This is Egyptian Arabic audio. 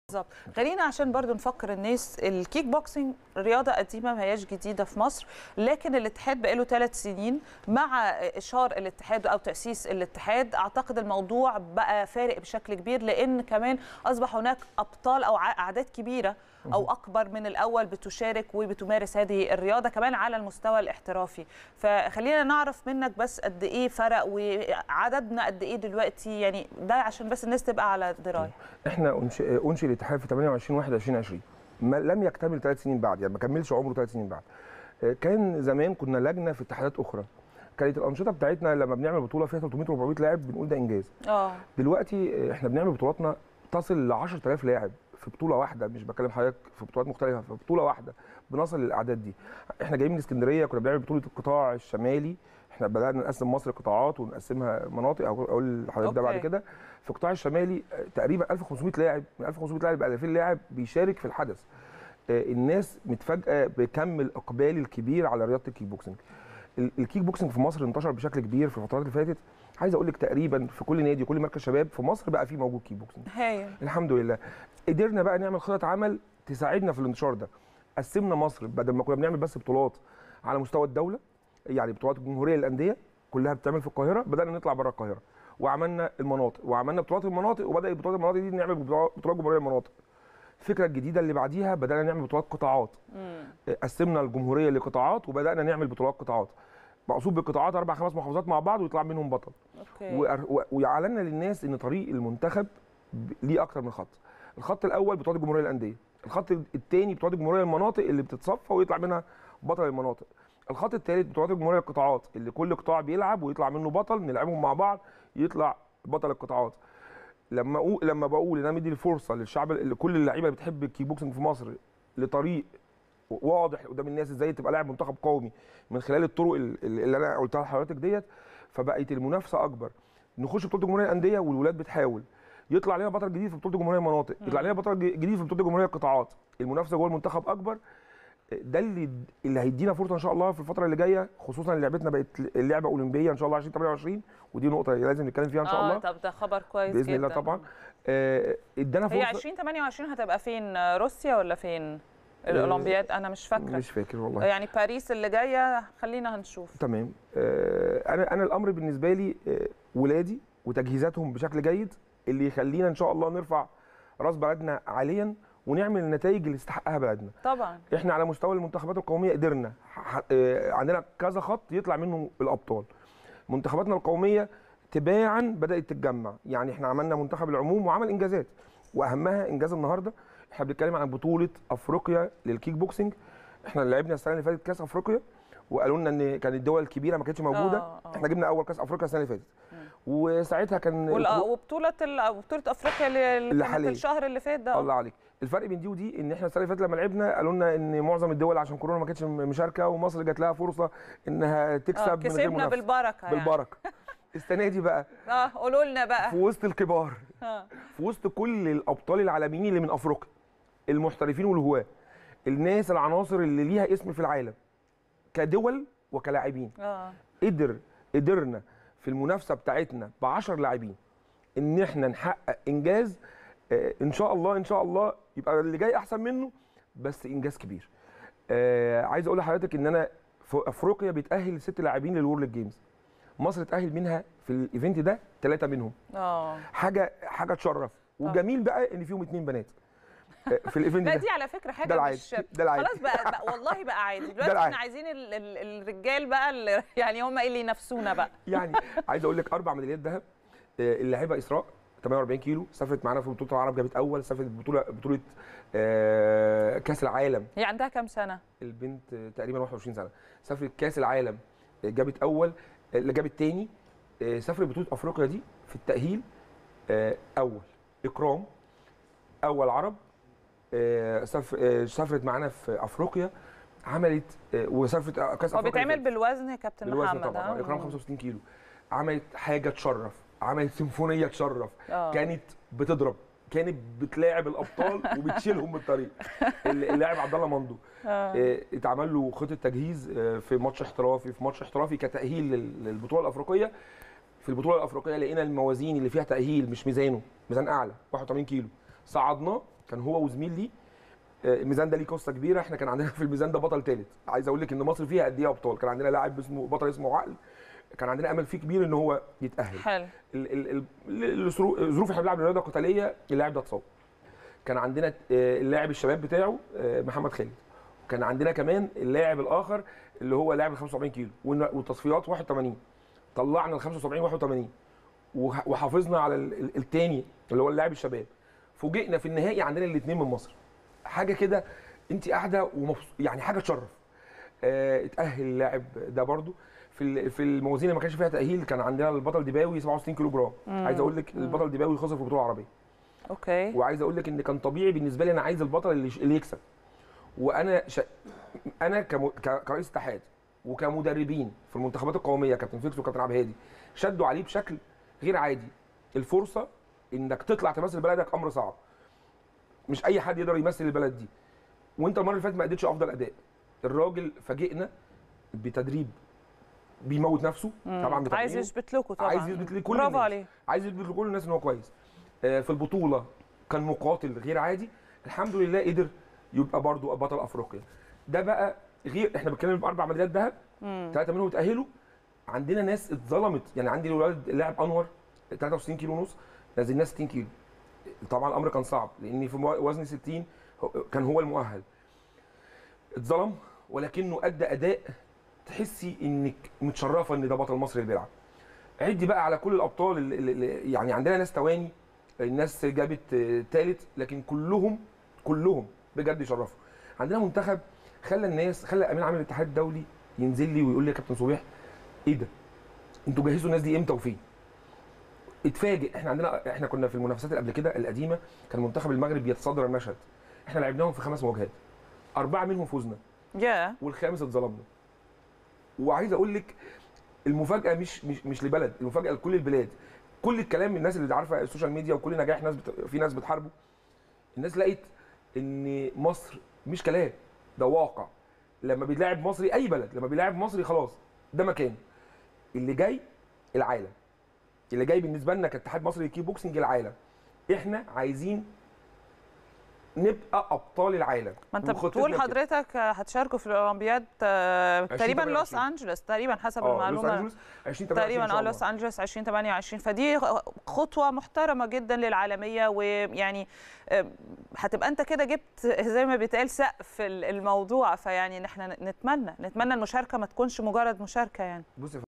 بالظبط خلينا عشان برضو نفكر الناس الكيك بوكسينج رياضه قديمه ما هياش جديده في مصر لكن الاتحاد بقاله ثلاث سنين مع اشهار الاتحاد او تاسيس الاتحاد اعتقد الموضوع بقى فارق بشكل كبير لان كمان اصبح هناك ابطال او اعداد كبيره او اكبر من الاول بتشارك وبتمارس هذه الرياضه كمان على المستوى الاحترافي فخلينا نعرف منك بس قد ايه فرق وعددنا قد ايه دلوقتي يعني ده عشان بس الناس تبقى على درايه احنا انشئ انشئ الاتحاد في 28 1 2020 ما لم يكتمل ثلاث سنين بعد يعني ما كملش عمره ثلاث سنين بعد كان زمان كنا لجنه في اتحادات اخرى كانت الانشطه بتاعتنا لما بنعمل بطوله فيها 300 400 لاعب بنقول ده انجاز اه دلوقتي احنا بنعمل بطولاتنا تصل ل 10000 لاعب في بطوله واحده مش بكلم حضرتك في بطولات مختلفه في بطوله واحده بنصل للاعداد دي احنا جايين من اسكندريه كنا بنعمل بطوله القطاع الشمالي احنا بدانا نقسم مصر قطاعات ونقسمها مناطق اقول لحضرتك ده بعد أوكي. كده في القطاع الشمالي آه، تقريبا 1500 لاعب من 1500 لاعب ل 2000 لاعب بيشارك في الحدث آه، الناس متفاجئه بكم الاقبال الكبير على رياضه الكيك بوكسنج ال- الكيك بوكسنج في مصر انتشر بشكل كبير في الفترات اللي فاتت عايز اقول لك تقريبا في كل نادي وكل مركز شباب في مصر بقى فيه موجود كيك بوكسنج هايل الحمد لله قدرنا بقى نعمل خطط عمل تساعدنا في الانتشار ده قسمنا مصر بدل ما كنا بنعمل بس بطولات على مستوى الدوله يعني بطولات الجمهوريه للانديه كلها بتعمل في القاهره بدانا نطلع بره القاهره وعملنا المناطق وعملنا بطولات المناطق وبدا بطولات المناطق دي نعمل بطولات بطولات جمهوريه المناطق الفكره الجديده اللي بعديها بدانا نعمل بطولات قطاعات مم. قسمنا الجمهوريه لقطاعات وبدانا نعمل بطولات قطاعات مقصود بالقطاعات اربع خمس محافظات مع بعض ويطلع منهم بطل اوكي وأر- و- ويعلنا للناس ان طريق المنتخب ب- ليه اكتر من خط الخط الاول بطولات الجمهوريه للانديه الخط الثاني بطولات الجمهوريه للمناطق اللي بتتصفى ويطلع منها بطل المناطق الخط الثالث بطولات الجمهوريه للقطاعات اللي كل قطاع بيلعب ويطلع منه بطل نلعبهم مع بعض يطلع بطل القطاعات لما أقول لما بقول ان انا مدي الفرصه للشعب لكل اللعيبه اللي بتحب الكيك بوكسنج في مصر لطريق واضح قدام الناس ازاي تبقى لاعب منتخب قومي من خلال الطرق ال- اللي انا قلتها لحضرتك ديت فبقت المنافسه اكبر نخش بطوله الجمهوريه الانديه والولاد بتحاول يطلع لنا بطل جديد في بطوله الجمهوريه المناطق يطلع لنا بطل ج- جديد في بطوله الجمهوريه القطاعات المنافسه جوه المنتخب اكبر ده اللي اللي هيدينا فرصه ان شاء الله في الفتره اللي جايه خصوصا إن لعبتنا بقت اللعبه اولمبيه ان شاء الله 2028 ودي نقطه لازم نتكلم فيها ان شاء اه الله طب ده خبر كويس باذن الله جداً. طبعا آه، ادانا هي فرصه 2028 هتبقى فين روسيا ولا فين الاولمبياد انا مش فاكره مش فاكر والله يعني باريس اللي جايه خلينا هنشوف تمام آه، انا انا الامر بالنسبه لي آه، ولادي وتجهيزاتهم بشكل جيد اللي يخلينا ان شاء الله نرفع راس بلدنا عاليا ونعمل النتائج اللي تستحقها بلدنا طبعا احنا على مستوى المنتخبات القوميه قدرنا ح- آه، عندنا كذا خط يطلع منه الابطال منتخباتنا القوميه تباعا بدات تتجمع يعني احنا عملنا منتخب العموم وعمل انجازات واهمها انجاز النهارده احنا بنتكلم عن بطوله افريقيا للكيك بوكسنج احنا لعبنا السنه اللي فاتت كاس افريقيا وقالوا لنا ان كانت الدول الكبيره ما كانتش موجوده آه، آه. احنا جبنا اول كاس افريقيا السنه اللي فاتت وساعتها كان وال- الكو- وبطوله ال- وبطوله افريقيا اللي اللي اللي كانت حاليا. الشهر اللي فات ده الله عليك الفرق بين دي ودي ان احنا السنه اللي فاتت لما لعبنا قالوا لنا ان معظم الدول عشان كورونا ما كانتش مشاركه ومصر جات لها فرصه انها آه، تكسب من غير كسبنا منافسه بالبركه يعني. بالبركه السنه دي بقى اه قولوا لنا بقى في وسط الكبار آه. في وسط كل الابطال العالميين اللي من افريقيا المحترفين والهواه الناس العناصر اللي ليها اسم في العالم كدول وكلاعبين اه قدر قدرنا في المنافسه بتاعتنا ب 10 لاعبين ان احنا نحقق انجاز آه، ان شاء الله ان شاء الله يبقى اللي جاي احسن منه بس انجاز كبير آه، عايز اقول لحضرتك ان انا في افريقيا بيتاهل ست لاعبين للورلد جيمز مصر اتاهل منها في الايفنت ده ثلاثه منهم اه حاجه حاجه تشرف وجميل بقى ان فيهم اتنين بنات آه، في الايفنت لا ده دي على فكره حاجه ده العادي مش ده العادي خلاص بقى, بقى والله بقى عادي دلوقتي العادي. احنا عايزين ال ال الرجال بقى اللي يعني هم اللي ينافسونا بقى يعني عايز اقول لك اربع ميداليات ذهب آه، اللاعبه اسراء 48 كيلو سافرت معانا في بطوله العرب جابت اول سافرت بطوله بطوله آه، كاس العالم هي عندها كام سنه البنت آه، تقريبا 21 سنه سافرت كاس العالم آه، جابت اول آه، اللي جابت تاني آه، سافرت بطوله افريقيا دي في التاهيل آه، اول اكرام اول عرب آه، سافر- آه، سافرت معانا في افريقيا عملت آه، وسافرت آه، كاس هو افريقيا اللي بيتعمل فات. بالوزن يا كابتن بالوزن محمد طبعا آه. آه. اكرام 65 كيلو عملت حاجه تشرف عملت سيمفونيه تشرف آه. كانت بتضرب كانت بتلاعب الابطال وبتشيلهم من الطريق اللاعب عبد الله مندو آه. آه، اتعمل له خطه تجهيز آه، في ماتش احترافي في ماتش احترافي كتاهيل لل- للبطوله الافريقيه في البطوله الافريقيه لقينا الموازين اللي فيها تاهيل مش ميزانه ميزان اعلى 81 كيلو صعدناه كان هو وزميل لي آه، الميزان ده ليه قصه كبيره احنا كان عندنا في الميزان ده بطل ثالث عايز اقول لك ان مصر فيها قد ايه ابطال كان عندنا لاعب اسمه بطل اسمه عقل كان عندنا امل فيه كبير ان هو يتاهل حلو ال- ال- ال- الظروف الظروف احنا بنلعب رياضه قتاليه اللاعب ده اتصاب كان عندنا آه، اللاعب الشباب بتاعه آه، محمد خالد كان عندنا كمان اللاعب الاخر اللي هو لاعب ال 75 كيلو والن- والتصفيات 81 طلعنا ال 75 81 وح- وحافظنا على ال- ال- التاني اللي هو اللاعب الشباب فوجئنا في النهائي عندنا الاثنين من مصر حاجه كده انت قاعده ومبسوط يعني حاجه تشرف آه، اتاهل اللاعب ده برده في ال- في الموازين اللي ما كانش فيها تاهيل كان عندنا البطل ديباوي 67 كيلو جرام عايز اقول لك البطل ديباوي خسر في البطوله العربيه اوكي وعايز اقول لك ان كان طبيعي بالنسبه لي انا عايز البطل اللي, اللي يكسب وانا ش... انا كم... ك... كرئيس اتحاد وكمدربين في المنتخبات القوميه كابتن فيكس وكابتن عبد الهادي شدوا عليه بشكل غير عادي الفرصه انك تطلع تمثل بلدك امر صعب مش اي حد يقدر يمثل البلد دي وانت المره اللي فاتت ما اديتش افضل اداء الراجل فاجئنا بتدريب بيموت نفسه طبعا عايز بتمرينه. يثبت لكم طبعا عايز يثبت لكل برافو الناس. عليه عايز يثبت لكل الناس ان هو كويس آه، في البطوله كان مقاتل غير عادي الحمد لله قدر يبقى برضو بطل افريقيا ده بقى غير احنا بنتكلم باربع ميداليات ذهب ثلاثه منهم اتاهلوا عندنا ناس اتظلمت يعني عندي الولد اللاعب انور 63 كيلو ونص نزلناه 60 كيلو طبعا الامر كان صعب لان في مو- وزن 60 هو- كان هو المؤهل اتظلم ولكنه ادى اداء تحسي انك متشرفه ان ده بطل مصر اللي بيلعب عدي بقى على كل الابطال اللي اللي يعني عندنا ناس تواني الناس جابت ثالث لكن كلهم كلهم بجد يشرفوا عندنا منتخب خلى الناس خلى امين عام الاتحاد الدولي ينزل لي ويقول لي يا كابتن صبيح ايه ده انتوا جهزوا الناس دي امتى وفين اتفاجئ احنا عندنا احنا كنا في المنافسات اللي قبل كده القديمه كان منتخب المغرب بيتصدر المشهد احنا لعبناهم في خمس مواجهات اربعه منهم فزنا يا والخامس اتظلمنا وعايز اقول لك المفاجاه مش مش مش لبلد المفاجاه لكل البلاد كل الكلام الناس اللي عارفه السوشيال ميديا وكل نجاح ناس بت... في ناس بتحاربه الناس لقيت ان مصر مش كلام ده واقع لما بيلاعب مصري اي بلد لما بيلاعب مصري خلاص ده مكان اللي جاي العالم اللي جاي بالنسبه لنا كاتحاد مصري للكيك بوكسنج العالم احنا عايزين نبقى ابطال العالم ما انت وخطتنا بتقول كده. حضرتك هتشاركوا في الاولمبياد آه، تقريبا 2028. لوس انجلوس تقريبا حسب اه لوس المعلومه انجلوس 2028 تقريبا إن شاء اه الله. لوس انجلوس 2028 فدي خطوه محترمه جدا للعالميه ويعني آه، هتبقى انت كده جبت زي ما بيتقال سقف الموضوع فيعني ان احنا نتمنى نتمنى المشاركه ما تكونش مجرد مشاركه يعني بص يا